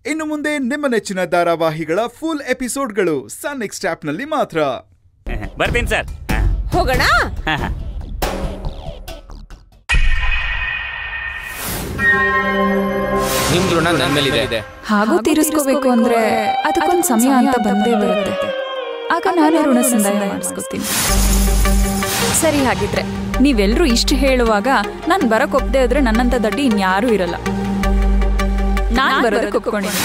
ಇನ್ನು ಮುಂದೆ ನಿಮ್ಮ ನೆಚ್ಚಿನ ಧಾರಾವಾಹಿಗಳ ಫುಲ್ ಎಪಿಸೋಡ್ಗಳು ಸನ್ ನೆಕ್ಸ್ಟ್ ಆಪ್ನಲ್ಲಿ ಮಾತ್ರ ಬರ್ತೀನಿ ಸರ್ ಹೋಗೋಣ ನಿಮ್ ಋಣ ನನ್ ಮೇಲಿದೆ ಹಾಗೂ ತೀರಿಸ್ಕೋಬೇಕು ಅಂದ್ರೆ ಅದಕ್ಕೊಂದು ಸಮಯ ಅಂತ ಬಂದೇ ಬರುತ್ತೆ ಆಗ ನಾನು ಋಣ ಸಂದಾಯ ಮಾಡಿಸ್ಕೊತೀನಿ ಸರಿ ಹಾಗಿದ್ರೆ ನೀವೆಲ್ಲರೂ ಇಷ್ಟು ಹೇಳುವಾಗ ನಾನು ಬರಕ್ ಒಪ್ಪದೆ ಇದ್ರೆ ನನ್ನಂತ ದಡ್ಡಿ ಇನ್ಯಾರೂ ಇರಲ್ಲ ನಾನು ಬರೋದಕ್ಕೆ ಒಪ್ಕೊಂಡಿದ್ದೀನಿ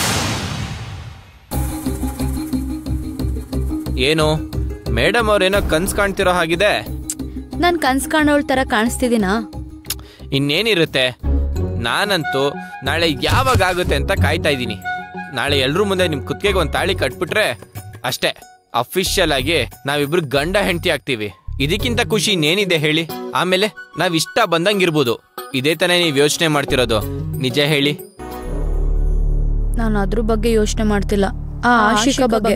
ಏನು ಮೇಡಮ್ ಅವ್ರೇನೋ ಕನ್ಸ್ ಕಾಣ್ತಿರೋ ಹಾಗಿದೆ ನಾನ್ ಕನ್ಸ್ ಕಾಣೋಳ್ ತರ ಕಾಣಿಸ್ತಿದ್ದೀನಾ ಇನ್ನೇನಿರುತ್ತೆ ನಾನಂತೂ ನಾಳೆ ಯಾವಾಗ ಆಗುತ್ತೆ ಅಂತ ಕಾಯ್ತಾ ಇದ್ದೀನಿ ನಾಳೆ ಎಲ್ರೂ ಮುಂದೆ ನಿಮ್ ಕುತ್ತಿಗೆಗೆ ಒಂದು ತಾಳಿ ಕಟ್ಬಿಟ್ರೆ ಅಷ್ಟೇ ಅಫಿಷಿಯಲ್ ಆಗಿ ನಾವಿಬ್ರು ಗಂಡ ಹೆಂಡತಿ ಆಗ್ತೀವಿ ಇದಕ್ಕಿಂತ ಖುಷಿ ಇನ್ನೇನಿದೆ ಹೇಳಿ ಆಮೇಲೆ ನಾವ್ ಇಷ್ಟ ಬಂದಂಗಿರ್ಬೋದು ಇದೇ ತಾನೇ ನೀವು ಯೋಚನೆ ಮಾಡ್ತಿರೋದು ನಿಜ ಹೇಳಿ ನಾನು ಅದ್ರ ಬಗ್ಗೆ ಯೋಚನೆ ಮಾಡ್ತಿಲ್ಲ ಆ ಆಶಿಕ ಬಗ್ಗೆ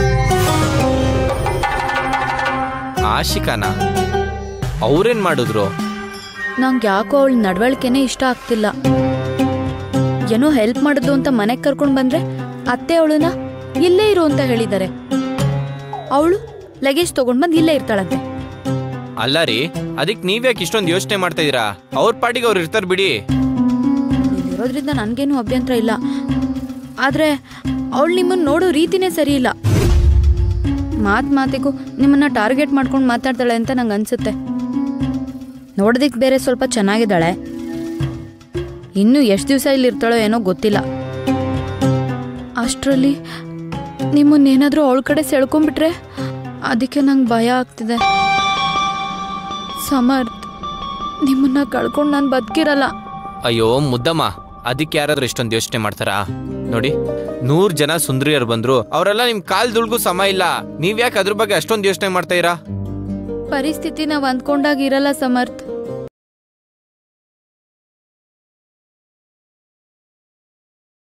ಆಶಿಕಾನ ಅವ್ರೇನ್ ಮಾಡಿದ್ರು ನಂಗೆ ಯಾಕೋ ಅವಳ ನಡವಳಿಕೆನೆ ಇಷ್ಟ ಆಗ್ತಿಲ್ಲ ಏನೋ ಹೆಲ್ಪ್ ಮಾಡಿದ್ದು ಅಂತ ಮನೆಗೆ ಕರ್ಕೊಂಡು ಬಂದ್ರೆ ಅತ್ತೆ ಅವಳನ್ನ ಇಲ್ಲೇ ಇರು ಅಂತ ಹೇಳಿದ್ದಾರೆ ಅವಳು ಲಗೇಜ್ ತಗೊಂಡ್ ಬಂದು ಇಲ್ಲೇ ಇರ್ತಾಳಂತೆ ಅಲ್ಲ ರೀ ಅದಕ್ಕೆ ನೀವ್ಯಾಕೆ ಇಷ್ಟೊಂದು ಯೋಚನೆ ಮಾಡ್ತಾ ಇದೀರಾ ಅವ್ರ ಪಾಟಿಗೆ ಅವ್ರು ಇರ್ತಾರ ಬಿಡಿ ಇಲ್ಲಿರೋದ್ರಿಂದ ನನಗೇನು ಅಭ್ಯಂತರ ಇಲ್ಲ ಆದ್ರೆ ಅವಳು ನಿಮ್ಮನ್ನ ನೋಡೋ ರೀತಿನೇ ಸರಿ ಇಲ್ಲ ಮಾತ್ ಮಾತಿಗೂ ನಿಮ್ಮನ್ನ ಟಾರ್ಗೆಟ್ ಮಾಡ್ಕೊಂಡು ಮಾತಾಡ್ತಾಳೆ ಅಂತ ನಂಗೆ ಅನ್ಸುತ್ತೆ ನೋಡೋದಿಕ್ ಬೇರೆ ಸ್ವಲ್ಪ ಚೆನ್ನಾಗಿದ್ದಾಳೆ ಇನ್ನು ಎಷ್ಟು ದಿವಸ ಇಲ್ಲಿ ಇರ್ತಾಳೋ ಏನೋ ಗೊತ್ತಿಲ್ಲ ಅಷ್ಟರಲ್ಲಿ ನಿಮ್ಮನ್ನೇನಾದರೂ ಅವಳ ಕಡೆ ಸೆಳ್ಕೊಂಡ್ಬಿಟ್ರೆ ಅದಕ್ಕೆ ನಂಗೆ ಭಯ ಆಗ್ತಿದೆ ಸಮರ್ಥ್ ನಿಮ್ಮನ್ನ ಕಳ್ಕೊಂಡು ನಾನು ಬದುಕಿರಲ್ಲ ಅಯ್ಯೋ ಮುದ್ದಮ್ಮ ಅದಕ್ಕೆ ಯಾರಾದ್ರೂ ಇಷ್ಟೊಂದು ಯೋಚನೆ ಮಾಡ್ತಾರಾ ನೋಡಿ ನೂರ್ ಜನ ಸುಂದರಿಯರು ಬಂದ್ರು ಅವರೆಲ್ಲ ನಿಮ್ ಕಾಲ್ ದುಳ್ಗೂ ಸಮ ಇಲ್ಲ ನೀವ್ ಯಾಕೆ ಅದ್ರ ಬಗ್ಗೆ ಅಷ್ಟೊಂದು ಯೋಚನೆ ಮಾಡ್ತಾ ಇರಾ ಪರಿಸ್ಥಿತಿ ನಾವು ಅಂದ್ಕೊಂಡಾಗ ಇರಲ್ಲ ಸಮರ್ಥ್